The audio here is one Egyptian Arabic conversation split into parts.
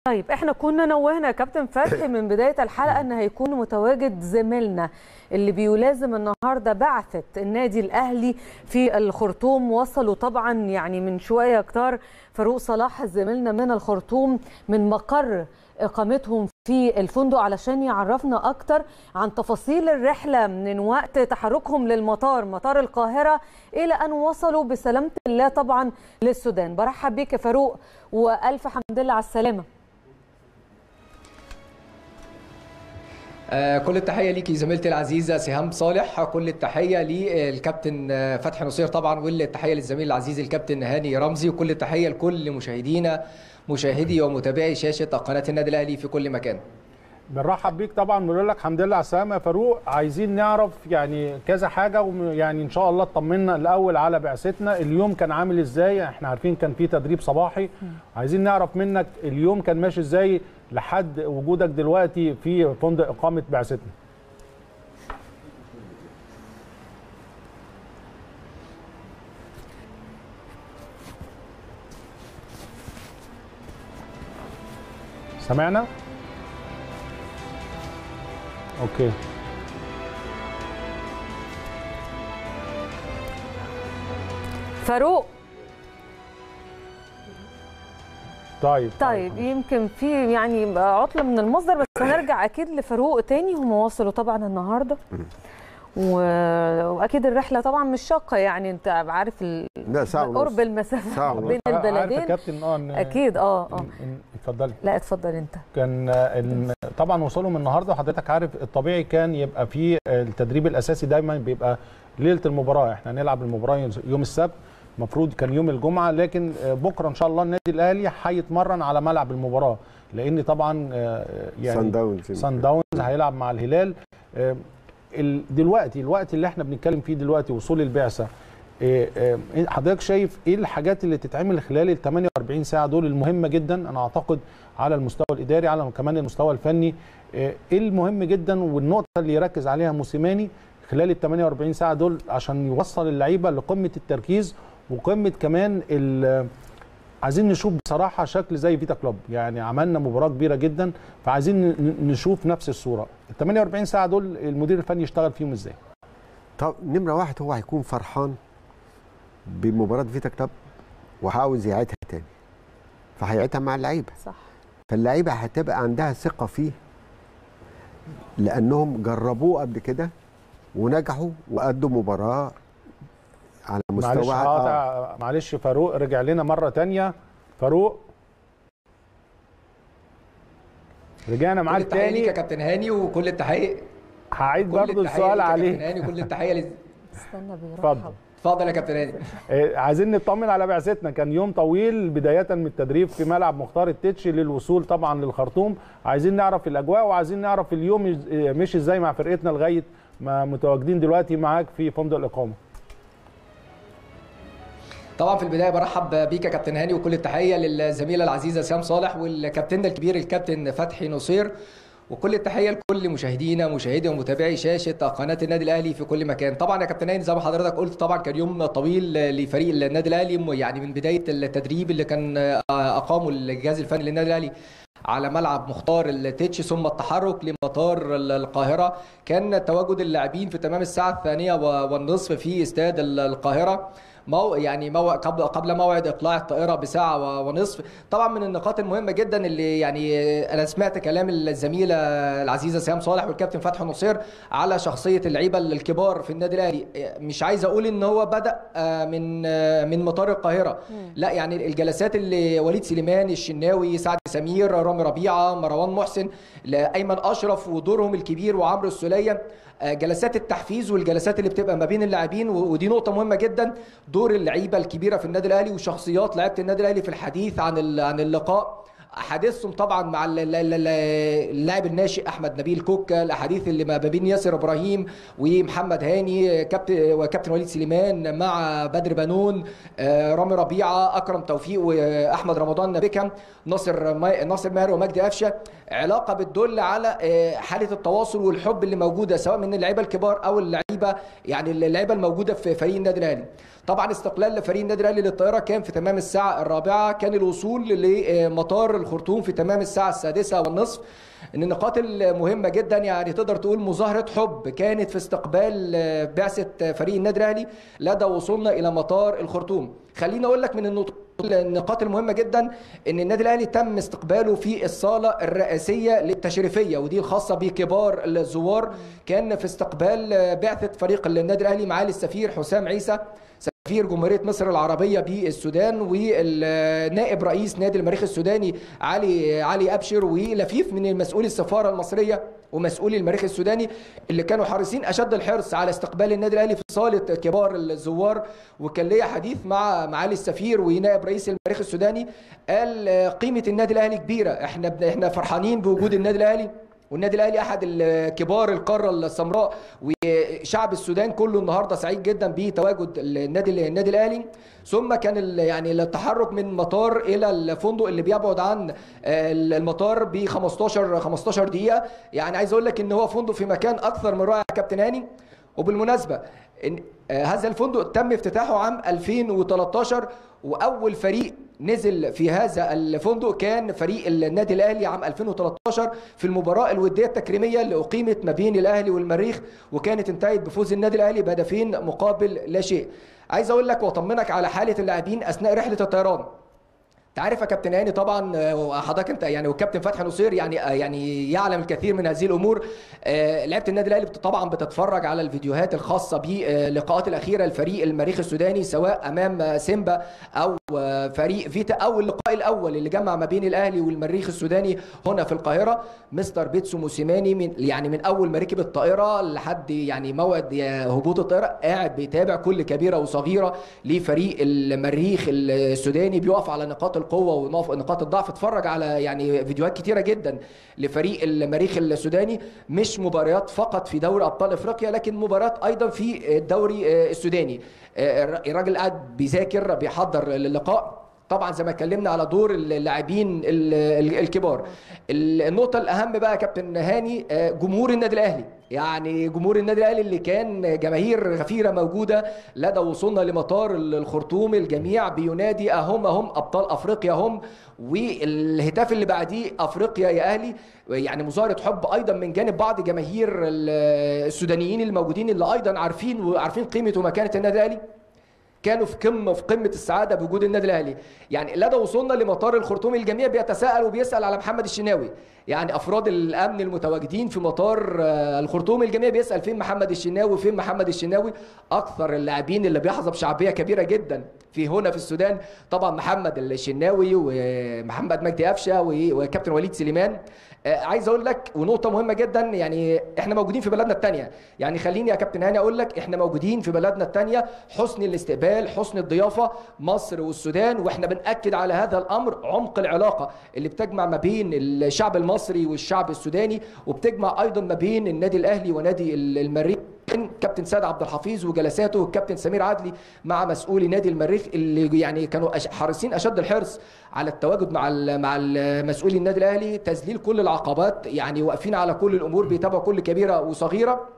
طيب احنا كنا نوهنا يا كابتن فتحي من بدايه الحلقه ان هيكون متواجد زميلنا اللي بيلازم النهارده بعثه النادي الاهلي في الخرطوم وصلوا طبعا يعني من شويه كتار فاروق صلاح زميلنا من الخرطوم من مقر اقامتهم في الفندق علشان يعرفنا اكتر عن تفاصيل الرحله من وقت تحركهم للمطار مطار القاهره الى ان وصلوا بسلامه الله طبعا للسودان برحب بيك يا فاروق والف حمد لله على السلامه آه كل التحيه ليكي زميلتي العزيزه سهام صالح كل التحيه للكابتن فتحي نصير طبعا والتحيه للزميل العزيز الكابتن هاني رمزي وكل التحيه لكل مشاهدينا مشاهدي ومتابعي شاشه قناه النادي الاهلي في كل مكان بنرحب بيك طبعا بنقول لك الحمد لله على السلامه يا فاروق عايزين نعرف يعني كذا حاجه ويعني ان شاء الله اطمنا الاول على بعثتنا اليوم كان عامل ازاي احنا عارفين كان في تدريب صباحي عايزين نعرف منك اليوم كان ماشي ازاي لحد وجودك دلوقتي في فندق اقامه بعثتنا سمعنا اوكي فاروق طيب طيب يمكن في يعني عطله من المصدر بس هنرجع اكيد لفاروق تاني هم وصلوا طبعا النهارده و... واكيد الرحله طبعا مش شاقه يعني انت عارف ال... لا ساعة ونص قرب المسافه ساعة ونص. بين عارف يا البلدين كابتن اه إن- اكيد اه اه إن- إن- اتفضلي لا اتفضل انت كان ال- طبعا وصولهم النهارده وحضرتك عارف الطبيعي كان يبقى في التدريب الاساسي دايما بيبقى ليله المباراه احنا هنلعب المباراه يوم السبت المفروض كان يوم الجمعه لكن بكره ان شاء الله النادي الاهلي هيتمرن على ملعب المباراه لان طبعا يعني سان داونز سان داونز هيلعب مع الهلال آه، ال- دلوقتي الوقت اللي احنا بنتكلم فيه دلوقتي وصول البعثه آه، آه، حضرتك شايف ايه الحاجات اللي تتعمل خلال ال 48 ساعه دول المهمه جدا انا اعتقد على المستوى الاداري على كمان المستوى الفني آه، ايه المهم جدا والنقطه اللي يركز عليها موسيماني خلال ال 48 ساعه دول عشان يوصل اللعيبه لقمه التركيز وقمه كمان ال- عايزين نشوف بصراحه شكل زي فيتا كلوب يعني عملنا مباراه كبيره جدا فعايزين ن- نشوف نفس الصوره ال 48 ساعه دول المدير الفني يشتغل فيهم ازاي طب نمره واحد هو هيكون فرحان بمباراه فيتا كلاب وعاوز يعيدها تاني فهيعيدها مع اللعيبه صح فاللعيبه هتبقى عندها ثقه فيه لانهم جربوه قبل كده ونجحوا وادوا مباراه على معلش مستوى قاطع معلش فاروق رجع لنا مره تانية فاروق رجعنا كل معاك التحيه ليك يا تاني كابتن هاني وكل التحيه هعيد كل برضو التحية السؤال ليك يا كابتن عليه هاني وكل التحيه لز... استنى اتفضل. بيرحب اتفضل يا كابتن هاني آه، عايزين نطمن على بعثتنا كان يوم طويل بداية من التدريب في ملعب مختار التتش للوصول طبعا للخرطوم عايزين نعرف الأجواء وعايزين نعرف اليوم يز- آه، مشي ازاي مع فرقتنا لغاية ما متواجدين دلوقتي معاك في فندق الإقامة طبعا في البدايه برحب بيك يا كابتن هاني وكل التحيه للزميله العزيزه سام صالح والكابتن الكبير الكابتن فتحي نصير وكل التحيه لكل مشاهدينا مشاهدي ومتابعي شاشه قناه النادي الاهلي في كل مكان طبعا يا كابتن هاني زي ما حضرتك قلت طبعا كان يوم طويل لفريق النادي الاهلي يعني من بدايه التدريب اللي كان اقامه الجهاز الفني للنادي الاهلي على ملعب مختار التتش ثم التحرك لمطار القاهره كان تواجد اللاعبين في تمام الساعه الثانيه والنصف في استاد القاهره مو يعني مو قبل قبل موعد اقلاع الطائره بساعه ونصف طبعا من النقاط المهمه جدا اللي يعني انا سمعت كلام الزميله العزيزه سهام صالح والكابتن فتحي نصير على شخصيه اللعيبه الكبار في النادي الاهلي مش عايز اقول ان هو بدا من من مطار القاهره لا يعني الجلسات اللي وليد سليمان الشناوي سعد سمير رامي ربيعه مروان محسن ايمن اشرف ودورهم الكبير وعمرو السوليه جلسات التحفيز والجلسات اللي بتبقى ما بين اللاعبين ودي نقطه مهمه جدا دور اللعيبه الكبيره في النادي الاهلي وشخصيات لعيبه النادي الاهلي في الحديث عن عن اللقاء احاديثهم طبعا مع اللاعب الناشئ احمد نبيل كوكا الاحاديث اللي ما بين ياسر ابراهيم ومحمد هاني كابتن وكابتن وليد سليمان مع بدر بنون رامي ربيعه اكرم توفيق واحمد رمضان بيكم ناصر ناصر ماهر ومجدي قفشه علاقه بتدل على حاله التواصل والحب اللي موجوده سواء من اللعيبه الكبار او اللعيبه اللعيبه يعني اللعيبه الموجوده في فريق النادي الاهلي طبعا استقلال فريق النادي الاهلي للطائره كان في تمام الساعه الرابعه كان الوصول لمطار الخرطوم في تمام الساعه السادسه والنصف ان النقاط المهمه جدا يعني تقدر تقول مظاهره حب كانت في استقبال بعثه فريق النادي الاهلي لدى وصولنا الى مطار الخرطوم خليني اقول لك من النقط النقاط المهمه جدا ان النادي الاهلي تم استقباله في الصاله الرئاسيه للتشريفيه ودي الخاصه بكبار الزوار كان في استقبال بعثه فريق النادي الاهلي معالي السفير حسام عيسى سفير جمهوريه مصر العربيه بالسودان والنائب رئيس نادي المريخ السوداني علي علي ابشر ولفيف من مسؤولي السفاره المصريه ومسؤولي المريخ السوداني اللي كانوا حريصين اشد الحرص على استقبال النادي الاهلي في صاله كبار الزوار وكان ليا حديث مع معالي السفير ونائب رئيس المريخ السوداني قال قيمه النادي الاهلي كبيره احنا احنا فرحانين بوجود النادي الاهلي والنادي الاهلي احد كبار القاره السمراء وشعب السودان كله النهارده سعيد جدا بتواجد النادي النادي الاهلي ثم كان يعني التحرك من مطار الى الفندق اللي بيبعد عن المطار ب 15 15 دقيقه يعني عايز اقول لك ان هو فندق في مكان اكثر من رائع يا كابتن هاني وبالمناسبه إن هذا الفندق تم افتتاحه عام 2013 واول فريق نزل في هذا الفندق كان فريق النادي الاهلي عام 2013 في المباراه الوديه التكريميه اللي اقيمت ما بين الاهلي والمريخ وكانت انتهت بفوز النادي الاهلي بهدفين مقابل لا شيء. عايز اقول لك واطمنك على حاله اللاعبين اثناء رحله الطيران. انت عارف يا كابتن هاني طبعا حضرتك انت يعني والكابتن فتحي نصير يعني يعني يعلم الكثير من هذه الامور لعيبه النادي الاهلي طبعا بتتفرج على الفيديوهات الخاصه باللقاءات الاخيره لفريق المريخ السوداني سواء امام سيمبا او فريق فيتا او اللقاء الاول اللي جمع ما بين الاهلي والمريخ السوداني هنا في القاهره مستر بيتسو موسيماني من يعني من اول ما ركب الطائره لحد يعني موعد هبوط الطائره قاعد بيتابع كل كبيره وصغيره لفريق المريخ السوداني بيقف على نقاط القوه ونقاط الضعف اتفرج على يعني فيديوهات كتيره جدا لفريق المريخ السوداني مش مباريات فقط في دوري ابطال افريقيا لكن مباريات ايضا في الدوري السوداني الراجل قاعد بيذاكر بيحضر اللقاء طبعا زي ما اتكلمنا على دور اللاعبين الكبار النقطه الاهم بقى يا كابتن هاني جمهور النادي الاهلي يعني جمهور النادي الاهلي اللي كان جماهير غفيره موجوده لدى وصولنا لمطار الخرطوم الجميع بينادي اهم اهم ابطال افريقيا هم والهتاف اللي بعديه افريقيا يا اهلي يعني مظاهره حب ايضا من جانب بعض جماهير السودانيين الموجودين اللي ايضا عارفين وعارفين قيمه ومكانه النادي الاهلي كانوا في قمه في قمه السعاده بوجود النادي الاهلي يعني لدى وصولنا لمطار الخرطوم الجميع بيتساءل وبيسال على محمد الشناوي يعني افراد الامن المتواجدين في مطار الخرطوم الجميع بيسال فين محمد الشناوي فين محمد الشناوي اكثر اللاعبين اللي بيحظى بشعبيه كبيره جدا في هنا في السودان طبعا محمد الشناوي ومحمد مجدي قفشه وكابتن وليد سليمان عايز اقول لك ونقطه مهمه جدا يعني احنا موجودين في بلدنا الثانيه يعني خليني يا كابتن هاني اقول لك احنا موجودين في بلدنا الثانيه حسن الاستقبال حسن الضيافه مصر والسودان واحنا بناكد على هذا الامر عمق العلاقه اللي بتجمع ما بين الشعب المصري والشعب السوداني وبتجمع ايضا ما بين النادي الاهلي ونادي المريخ كابتن سيد عبد الحفيظ وجلساته والكابتن سمير عدلي مع مسؤولي نادي المريخ اللي يعني كانوا حريصين اشد الحرص على التواجد مع مع مسؤولي النادي الاهلي تذليل كل العقبات يعني واقفين على كل الامور بيتابعوا كل كبيره وصغيره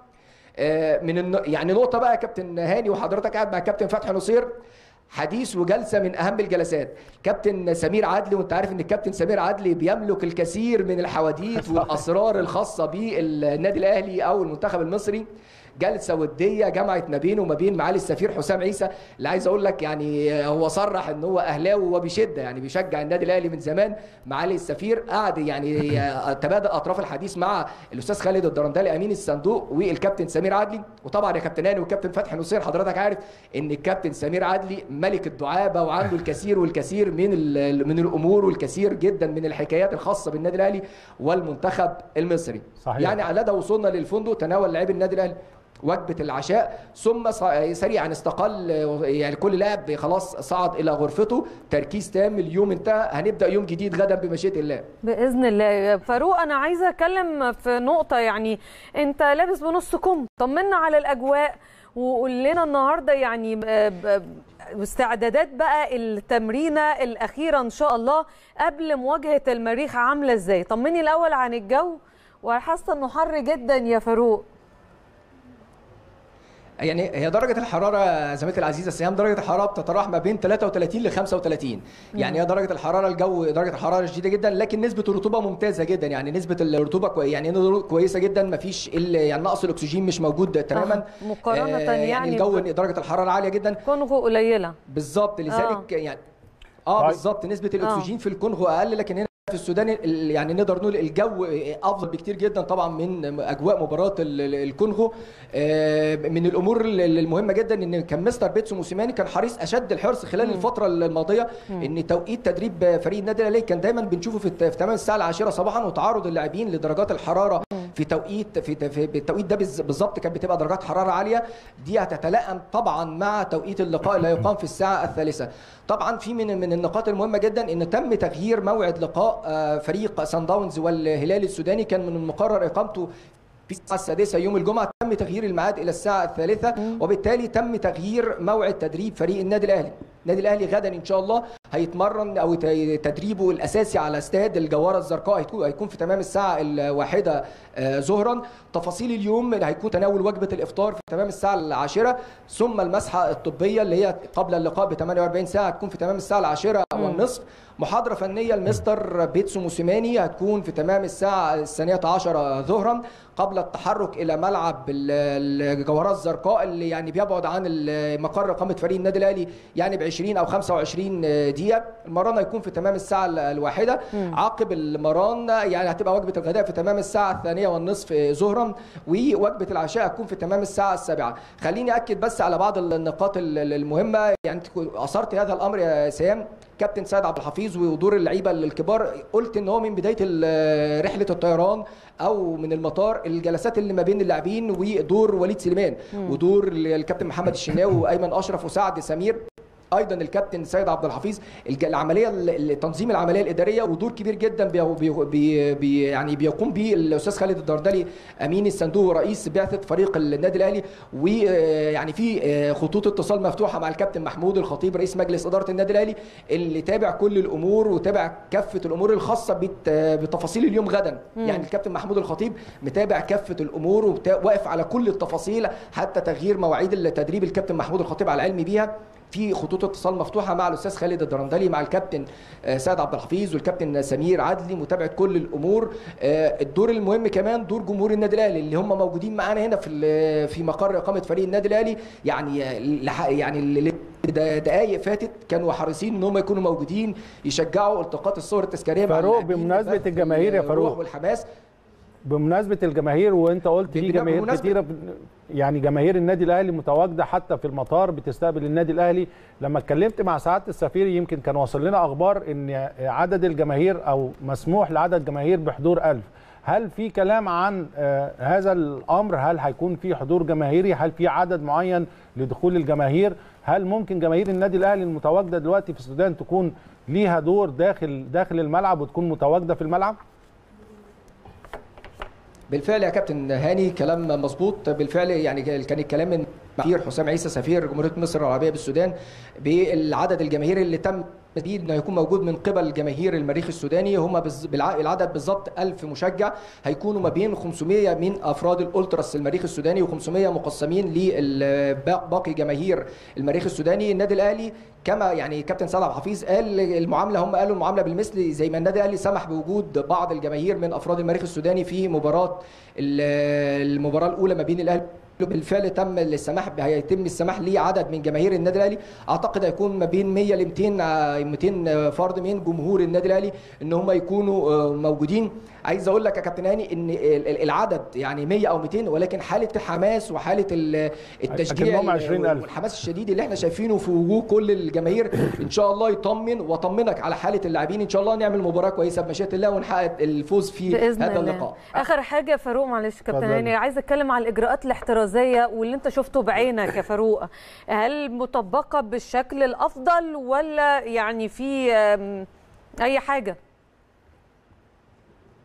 من الن... يعني نقطه بقى يا كابتن هاني وحضرتك قاعد مع كابتن فتحي نصير حديث وجلسه من اهم الجلسات كابتن سمير عدلي وانت عارف ان الكابتن سمير عدلي بيملك الكثير من الحواديت والاسرار الخاصه بالنادي الاهلي او المنتخب المصري جلسه وديه جمعت ما بينه وما بين معالي السفير حسام عيسى اللي عايز اقول لك يعني هو صرح ان هو اهلاوي وبشده يعني بيشجع النادي الاهلي من زمان معالي السفير قعد يعني تبادل اطراف الحديث مع الاستاذ خالد الدرندلي امين الصندوق والكابتن سمير عدلي وطبعا يا كابتن هاني والكابتن فتحي نصير حضرتك عارف ان الكابتن سمير عدلي ملك الدعابه وعنده الكثير والكثير من من الامور والكثير جدا من الحكايات الخاصه بالنادي الاهلي والمنتخب المصري صحيح. يعني على ده وصلنا للفندق تناول لاعبي النادي الاهلي وجبه العشاء ثم سريعا استقل يعني كل لاعب خلاص صعد الى غرفته تركيز تام اليوم انتهى هنبدا يوم جديد غدا بمشيئه الله باذن الله فاروق انا عايزه اتكلم في نقطه يعني انت لابس بنص كم طمنا على الاجواء وقول لنا النهارده يعني استعدادات بقى التمرينه الاخيره ان شاء الله قبل مواجهه المريخ عامله ازاي طمني الاول عن الجو وحاسه انه حر جدا يا فاروق يعني هي درجه الحراره زميلتي العزيزه سهام درجه الحراره بتتراوح ما بين 33 ل 35 يعني هي درجه الحراره الجو درجه الحراره شديده جدا لكن نسبه الرطوبه ممتازه جدا يعني نسبه الرطوبه كوي يعني كويسه جدا ما فيش يعني نقص الاكسجين مش موجود تماما آه. مقارنه آه يعني, يعني الجو درجه الحراره عاليه جدا كونغو قليله بالظبط لذلك يعني اه بالظبط نسبه الاكسجين في الكونغو اقل لكن هنا في السودان يعني نقدر نقول الجو افضل بكتير جدا طبعا من اجواء مباراه الكونغو من الامور المهمه جدا ان كان مستر بيتسو موسيماني كان حريص اشد الحرص خلال الفتره الماضيه ان توقيت تدريب فريق النادي الاهلي كان دايما بنشوفه في تمام الساعه العاشره صباحا وتعرض اللاعبين لدرجات الحراره في توقيت في, في التوقيت ده بالظبط كانت بتبقى درجات حراره عاليه دي هتتلائم طبعا مع توقيت اللقاء اللي هيقام في الساعه الثالثه طبعا في من من النقاط المهمه جدا ان تم تغيير موعد لقاء فريق سان داونز والهلال السوداني كان من المقرر اقامته في الساعة السادسة يوم الجمعة تم تغيير الميعاد إلى الساعة الثالثة وبالتالي تم تغيير موعد تدريب فريق النادي الأهلي النادي الأهلي غدا إن شاء الله هيتمرن أو تدريبه الأساسي على استاد الجوارة الزرقاء هيكون في تمام الساعة الواحدة ظهرا تفاصيل اليوم هيكون تناول وجبة الإفطار في تمام الساعة العاشرة ثم المسحة الطبية اللي هي قبل اللقاء ب 48 ساعة هتكون في تمام الساعة العاشرة والنصف محاضرة فنية لمستر بيتسو موسيماني هتكون في تمام الساعة الثانية عشرة ظهرا قبل التحرك إلى ملعب الجوهرات الزرقاء اللي يعني بيبعد عن مقر إقامة فريق النادي الأهلي يعني ب 20 أو 25 دقيقة المران هيكون في تمام الساعة الواحدة عقب المران يعني هتبقى وجبة الغداء في تمام الساعة الثانية والنصف ظهرا ووجبة العشاء هتكون في تمام الساعة السابعة خليني أكد بس على بعض النقاط المهمة يعني أثرت هذا الأمر يا سيام كابتن سيد عبد الحفيظ ودور اللعيبه الكبار قلت ان هو من بدايه رحله الطيران او من المطار الجلسات اللي ما بين اللاعبين ودور وليد سليمان ودور الكابتن محمد الشناوي وايمن اشرف وسعد سمير ايضا الكابتن سيد عبد الحفيظ العمليه تنظيم العمليه الاداريه ودور كبير جدا بي بي بي يعني بيقوم به الاستاذ خالد الدردلي امين الصندوق ورئيس بعثه فريق النادي الاهلي ويعني في خطوط اتصال مفتوحه مع الكابتن محمود الخطيب رئيس مجلس اداره النادي الاهلي اللي تابع كل الامور وتابع كافه الامور الخاصه بتفاصيل اليوم غدا مم. يعني الكابتن محمود الخطيب متابع كافه الامور وواقف على كل التفاصيل حتى تغيير مواعيد التدريب الكابتن محمود الخطيب على علم بيها في خطوط اتصال مفتوحه مع الاستاذ خالد الدرندلي مع الكابتن سيد عبد الحفيظ والكابتن سمير عدلي متابعه كل الامور الدور المهم كمان دور جمهور النادي الاهلي اللي هم موجودين معانا هنا في في مقر اقامه فريق النادي الاهلي يعني يعني دقائق فاتت كانوا حريصين ان هم يكونوا موجودين يشجعوا التقاط الصور التذكاريه فاروق بمناسبه الجماهير يا فاروق والحماس بمناسبه الجماهير وانت قلت في جماهير كتيره يعني جماهير النادي الاهلي متواجده حتى في المطار بتستقبل النادي الاهلي لما اتكلمت مع سعاده السفير يمكن كان واصل لنا اخبار ان عدد الجماهير او مسموح لعدد جماهير بحضور ألف هل في كلام عن هذا الامر هل هيكون في حضور جماهيري هل في عدد معين لدخول الجماهير هل ممكن جماهير النادي الاهلي المتواجده دلوقتي في السودان تكون ليها دور داخل داخل الملعب وتكون متواجده في الملعب بالفعل يا كابتن هاني كلام مظبوط بالفعل يعني كان الكلام من مدير حسام عيسى سفير جمهوريه مصر العربيه بالسودان بالعدد الجماهيري اللي تم تحديد انه يكون موجود من قبل جماهير المريخ السوداني هم بالعدد بالظبط 1000 مشجع هيكونوا ما بين 500 من افراد الالتراس المريخ السوداني و500 مقسمين لباقي جماهير المريخ السوداني النادي الاهلي كما يعني كابتن سعد عبد الحفيظ قال المعامله هم قالوا المعامله بالمثل زي ما النادي الاهلي سمح بوجود بعض الجماهير من افراد المريخ السوداني في مباراه المباراه الاولى ما بين الاهلي بالفعل تم السماح هيتم السماح لعدد من جماهير النادي الاهلي اعتقد هيكون ما بين 100 ل 200 200 فرد من جمهور النادي الاهلي ان هم يكونوا موجودين عايز اقول لك يا كابتن هاني ان العدد يعني 100 او 200 ولكن حاله الحماس وحاله التشجيع والحماس الشديد اللي احنا شايفينه في وجوه كل الجماهير ان شاء الله يطمن واطمنك على حاله اللاعبين ان شاء الله نعمل مباراه كويسه بمشيئه الله ونحقق الفوز في بإذن هذا الله. اللقاء اخر حاجه فاروق معلش كابتن هاني عايز اتكلم على الاجراءات الاحترازيه واللي انت شفته بعينك يا فاروق هل مطبقه بالشكل الافضل ولا يعني في اي حاجه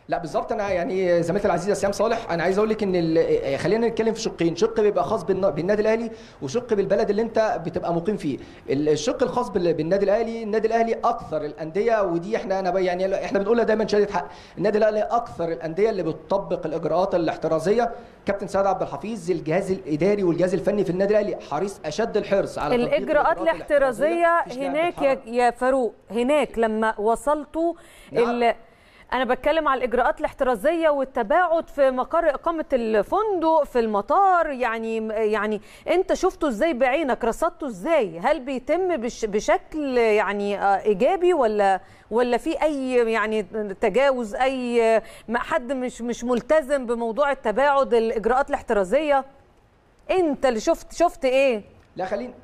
لا بالظبط انا يعني زميلتي العزيزه سيام صالح انا عايز اقول لك ان ال- خلينا نتكلم في شقين شق بيبقى خاص بالن- بالنادي الاهلي وشق بالبلد اللي انت بتبقى مقيم فيه الشق الخاص بال- بالنادي الاهلي النادي الاهلي اكثر الانديه ودي احنا انا ب- يعني احنا بنقولها دايما شهاده حق النادي الاهلي اكثر الانديه اللي بتطبق الاجراءات الاحترازيه كابتن سعد عبد الحفيظ الجهاز الاداري والجهاز الفني في النادي الاهلي حريص اشد الحرص على تطبيق الاجراءات الاحترازيه مفيش لاعب هناك يا, بيتحرك. يا فاروق هناك لما وصلتوا نعم. ال... انا بتكلم على الاجراءات الاحترازيه والتباعد في مقر اقامه الفندق في المطار يعني يعني انت شفته ازاي بعينك رصدته ازاي هل بيتم بش بشكل يعني آه، ايجابي ولا ولا في اي يعني تجاوز اي ما حد مش مش ملتزم بموضوع التباعد الاجراءات الاحترازيه انت اللي شفت شفت ايه لا خليني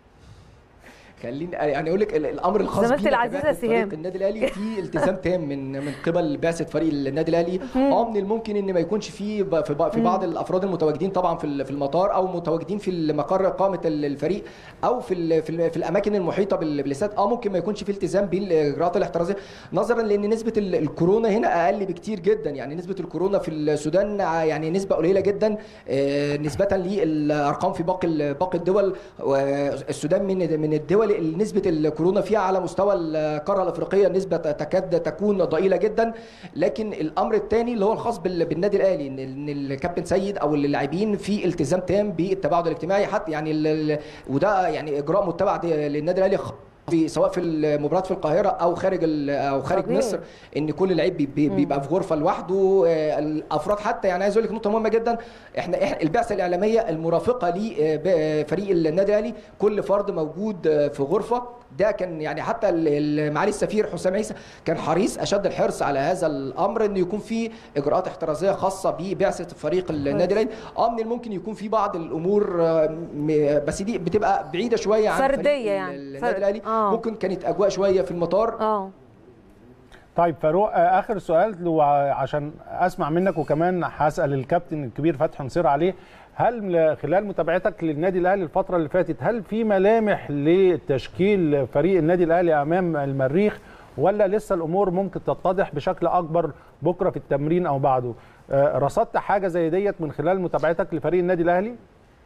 خليني يعني اقول لك ال- الامر الخاص زميلتي بينا العزيزة كبعثة فريق سهام. النادي الاهلي في التزام تام من من قبل بعثه فريق النادي الاهلي اه من الممكن ان ما يكونش في ب- في ب- في بعض الافراد المتواجدين طبعا في ال- في المطار او متواجدين في مقر اقامه ال- الفريق او في ال- في, ال- في الاماكن المحيطه بال- بالاستاد اه ممكن ما يكونش في التزام بالاجراءات الاحترازيه نظرا لان نسبه ال- الكورونا هنا اقل بكتير جدا يعني نسبه الكورونا في السودان ع- يعني نسبه قليله جدا آه، نسبه للارقام في باقي ال- باقي الدول والسودان من من الدول اللي نسبه الكورونا فيها على مستوى القاره الافريقيه نسبه تكاد تكون ضئيله جدا لكن الامر الثاني اللي هو الخاص بال- بالنادي الاهلي ان إن الكابتن سيد او اللاعبين في التزام تام بالتباعد الاجتماعي حتى يعني ال- ال- وده يعني اجراء متبع دي- للنادي الاهلي خ- في سواء في المباريات في القاهره او خارج ال- او خارج طبيعي. مصر ان كل لعيب بي- بي- بيبقى في غرفه لوحده آه، الافراد حتى يعني عايز اقول لك نقطه مهمه جدا احنا إحنا البعثه الاعلاميه المرافقه لفريق النادي الاهلي كل فرد موجود آه، في غرفه ده كان يعني حتى ال- ال- معالي السفير حسام عيسى كان حريص اشد الحرص على هذا الامر ان يكون في اجراءات احترازيه خاصه ببعثه فريق النادي الاهلي اه من الممكن يكون في بعض الامور آه، م- بس دي بتبقى بعيده شويه عن فردية فريق يعني. النادي فرد- الاهلي آه. ممكن كانت اجواء شويه في المطار اه طيب فاروق آه، اخر سؤال وع- عشان اسمع منك وكمان هسال الكابتن الكبير فتحي نصير عليه هل ل- خلال متابعتك للنادي الاهلي الفتره اللي فاتت هل في ملامح لتشكيل فريق النادي الاهلي امام المريخ ولا لسه الامور ممكن تتضح بشكل اكبر بكره في التمرين او بعده آه، رصدت حاجه زي ديت من خلال متابعتك لفريق النادي الاهلي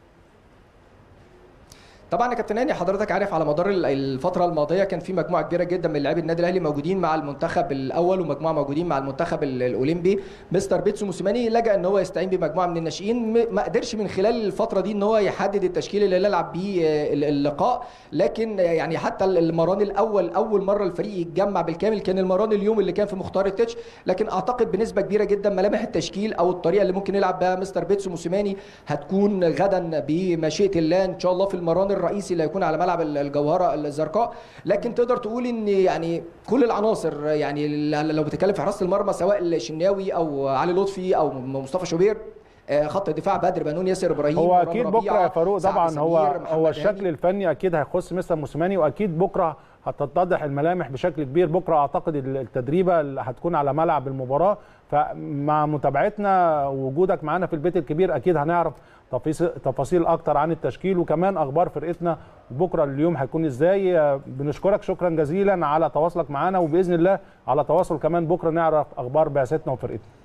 طبعا يا كابتن هاني حضرتك عارف على مدار ال- الفتره الماضيه كان في مجموعه كبيره جدا من لاعبي النادي الاهلي موجودين مع المنتخب الاول ومجموعه موجودين مع المنتخب ال- الاولمبي مستر بيتسو موسيماني لجا ان هو يستعين بمجموعه من الناشئين م- ما قدرش من خلال الفتره دي ان هو يحدد التشكيل اللي يلعب بيه آه، ال- اللقاء لكن آه، يعني حتى ال- المران الاول اول مره الفريق يتجمع بالكامل كان المران اليوم اللي كان في مختار التتش لكن اعتقد بنسبه كبيره جدا ملامح التشكيل او الطريقه اللي ممكن يلعب بها مستر بيتسو موسيماني هتكون غدا بمشيئه الله ان شاء الله في المران الرئيسي اللي هيكون على ملعب الجوهره الزرقاء لكن تقدر تقول ان يعني كل العناصر يعني لو بتتكلم في حراسه المرمى سواء الشناوي او علي لطفي او مصطفى شوبير آه، خط الدفاع بدر بنون ياسر ابراهيم هو مران اكيد ربيعة، بكره يا فاروق سعد طبعا هو سمير، محمد هو هاني. الشكل الفني اكيد هيخص مستر موسيماني واكيد بكره هتتضح الملامح بشكل كبير بكره اعتقد التدريبه اللي هتكون على ملعب المباراه فمع متابعتنا ووجودك معانا في البيت الكبير اكيد هنعرف تفاصيل تفاصيل اكتر عن التشكيل وكمان اخبار فرقتنا بكره اليوم هيكون ازاي آه، بنشكرك شكرا جزيلا على تواصلك معانا وباذن الله على تواصل كمان بكره نعرف اخبار بعثتنا وفرقتنا